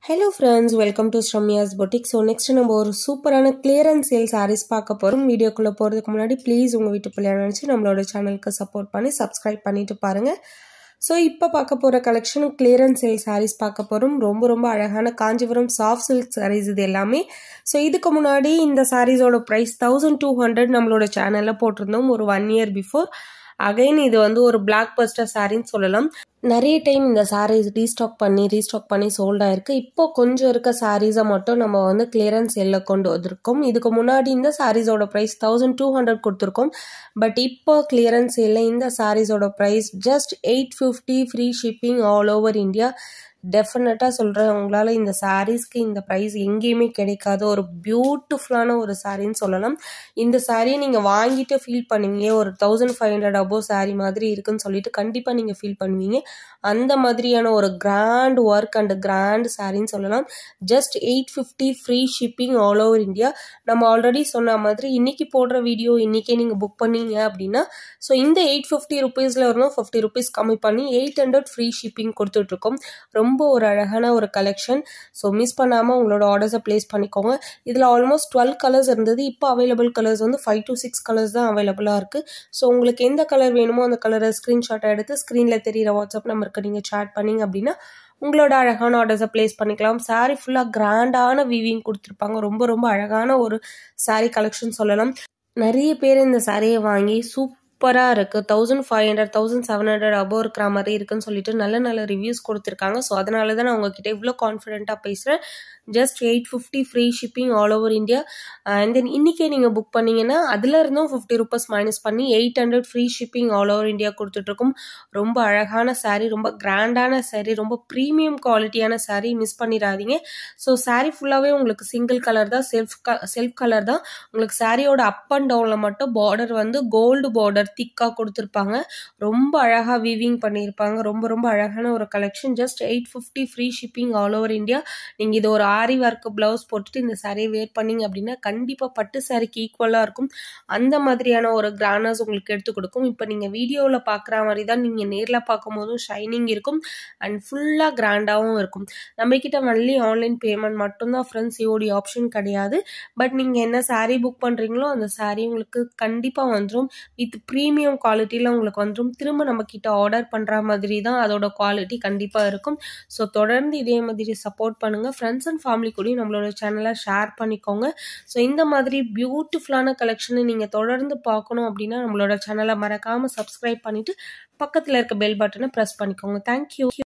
hello friends welcome to Sramya's boutique so next நம்ம ஒரு சூப்பரான கிளியரன்ஸ் சேல் சாரீஸ் பார்க்க போகிறோம் வீடியோக்குள்ளே போகிறதுக்கு முன்னாடி ப்ளீஸ் உங்கள் வீட்டு பிள்ளையா நினச்சி நம்மளோட சேனலுக்கு சப்போர்ட் பண்ணி சப்ஸ்கிரைப் பண்ணிட்டு பாருங்கள் ஸோ இப்போ பார்க்க போகிற கலெக்ஷன் கிளியரன்ஸ் சேல் சாரீஸ் பார்க்க போகிறோம் ரொம்ப ரொம்ப அழகான காஞ்சிபுரம் சாஃப்ட் சில்க் சாரீஸ் இது எல்லாமே ஸோ இதுக்கு முன்னாடி இந்த சாரீஸோட ப்ரைஸ் தௌசண்ட் டூ ஹண்ட்ரட் நம்மளோட சேனலில் போட்டிருந்தோம் ஒரு ஒன் இயர் பிஃபோர் அகைன் இது வந்து ஒரு பிளாக் பஸ்டர் சாரின்னு சொல்லலாம் நிறைய டைம் இந்த சாரீஸ் ரீஸ்டாக் பண்ணி ரீஸ்டாக் பண்ணி சோல்ட் ஆயிருக்கு இப்போ கொஞ்சம் இருக்க சாரீஸை மட்டும் நம்ம வந்து கிளியரன்ஸ் எல்ல கொண்டு வந்திருக்கோம் இதுக்கு முன்னாடி இந்த சாரீஸோட ப்ரைஸ் தௌசண்ட் டூ ஹண்ட்ரட் கொடுத்துருக்கோம் பட் இப்போ கிளியரன்ஸ் இல்லை இந்த சாரீஸோட price just eight fifty free shipping all over India டெஃபினட்டாக சொல்கிறேன் உங்களால் இந்த சாரீஸ்க்கு இந்த ப்ரைஸ் எங்கேயுமே கிடைக்காத ஒரு பியூட்டிஃபுல்லான ஒரு சாரின்னு சொல்லலாம் இந்த சாரியை நீங்கள் வாங்கிட்டு ஃபீல் பண்ணுவீங்க ஒரு thousand five hundred above sari மாதிரி இருக்குன்னு சொல்லிட்டு கண்டிப்பாக நீங்கள் ஃபீல் பண்ணுவீங்க அந்த மாதிரியான ஒரு கிராண்ட் ஒர்க் அண்ட் கிராண்ட் சாரின்னு சொல்லலாம் just eight fifty free shipping all over India நம்ம ஆல்ரெடி சொன்ன மாதிரி இன்னைக்கு போடுற வீடியோ இன்றைக்கே நீங்கள் புக் பண்ணீங்க அப்படின்னா ஸோ இந்த எயிட் ஃபிஃப்டி ருபீஸில் இருந்தும் ஃபிஃப்டி ருபீஸ் கம்மி பண்ணி எயிட் ஹண்ட்ரட் ஃப்ரீ ஷிப்பிங் கொடுத்துட்ருக்கோம் ரொம்ப ஒரு அழகான ஒரு கலெக்ஷன் ஸோ மிஸ் பண்ணாமல் உங்களோட ஆர்டர்ஸை ப்ளேஸ் பண்ணிக்கோங்க இதில் ஆல்மோஸ்ட் டுவெல் கலர்ஸ் இருந்தது இப்போ அவைலபிள் கலர்ஸ் வந்து ஃபைவ் டு சிக்ஸ் கலர்ஸ் தான் அவைலபிளாக இருக்குது ஸோ உங்களுக்கு எந்த கலர் வேணுமோ அந்த கலரை ஸ்க்ரீன்ஷாட் எடுத்து ஸ்க்ரீனில் தெரியிற வாட்ஸ்அப் நம்பருக்கு நீங்கள் சேட் பண்ணிங்க அப்படின்னா உங்களோட அழகான ஆர்டர்ஸை ப்ளேஸ் பண்ணிக்கலாம் சாரீ ஃபுல்லாக கிராண்டான வீவிங் கொடுத்துருப்பாங்க ரொம்ப ரொம்ப அழகான ஒரு சாரீ கலெக்ஷன் சொல்லலாம் நிறைய பேர் இந்த சாரியை வாங்கி சூப் சூப்பராக இருக்குது thousand five hundred thousand seven hundred above இருக்கிற மாதிரி இருக்குன்னு சொல்லிட்டு நல்ல நல்ல ரிவ்யூஸ் கொடுத்துருக்காங்க ஸோ அதனால தான் நான் உங்ககிட்ட இவ்வளோ கான்ஃபிடென்ட்டாக பேசுகிறேன் just eight fifty free shipping all over India and then இன்றைக்கே நீங்கள் புக் பண்ணிங்கன்னா அதில் இருந்தும் ஃபிஃப்டி ருபீஸ் மைனஸ் பண்ணி eight hundred free shipping all over India கொடுத்துட்ருக்கோம் ரொம்ப அழகான சாரீ ரொம்ப கிராண்டான சாரீ ரொம்ப ப்ரீமியம் குவாலிட்டியான சாரீ மிஸ் பண்ணிடாதீங்க ஸோ சாரீ ஃபுல்லாகவே உங்களுக்கு சிங்கிள் கலர் தான் செல்ஃப் க செல்ஃப் கலர் தான் உங்களுக்கு சாரியோட அப் அண்ட் டவுனில் மட்டும் பார்டர் வந்து கோல்டு பார்டர் திக்காக கொடுத்துருப்பாங்க ரொம்ப அழகாக வீவிங் பண்ணியிருப்பாங்க ரொம்ப ரொம்ப அழகான ஒரு collection just eight fifty free shipping all over India நீங்கள் இது ஒரு ஆரி ஒர்க் ப்ளவுஸ் போட்டுட்டு இந்த சாரியை வேர் பண்ணிங்க அப்படின்னா கண்டிப்பாக பட்டு சாரிக்கு ஈக்குவலாக இருக்கும் அந்த மாதிரியான ஒரு கிரானர்ஸ் உங்களுக்கு எடுத்து கொடுக்கும் இப்போ நீங்கள் வீடியோவில் பார்க்குற மாதிரி தான் நீங்கள் நேரில் பார்க்கும்போதும் ஷைனிங் இருக்கும் அண்ட் ஃபுல்லாக கிராண்டாகவும் இருக்கும் நம்மக்கிட்ட ஒன்லி ஆன்லைன் பேமெண்ட் மட்டும்தான் ஃப்ரெண்ட்ஸ் சிஓடி ஆப்ஷன் கிடையாது பட் நீங்கள் என்ன சாரீ புக் பண்ணுறீங்களோ அந்த சாரீ உங்களுக்கு கண்டிப்பாக வந்துடும் வித் ப்ரீமியம் குவாலிட்டியில் உங்களுக்கு வந்துடும் திரும்ப நம்மக்கிட்ட ஆர்டர் பண்ணுற மாதிரி தான் அதோட குவாலிட்டி கண்டிப்பாக இருக்கும் ஸோ தொடர்ந்து இதே மாதிரி சப்போர்ட் பண்ணுங்கள் ஃப்ரெண்ட்ஸ் அண்ட் ஃபேமிலி கூடயும் நம்மளோட சேனலை ஷேர் பண்ணிக்கோங்க ஸோ இந்த மாதிரி பியூட்டிஃபுல்லான கலெக்ஷனை நீங்கள் தொடர்ந்து பார்க்கணும் அப்படின்னா நம்மளோட சேனலை மறக்காமல் சப்ஸ்கிரைப் பண்ணிவிட்டு பக்கத்தில் இருக்க பெல் பட்டனை ப்ரெஸ் பண்ணிக்கோங்க தேங்க்யூ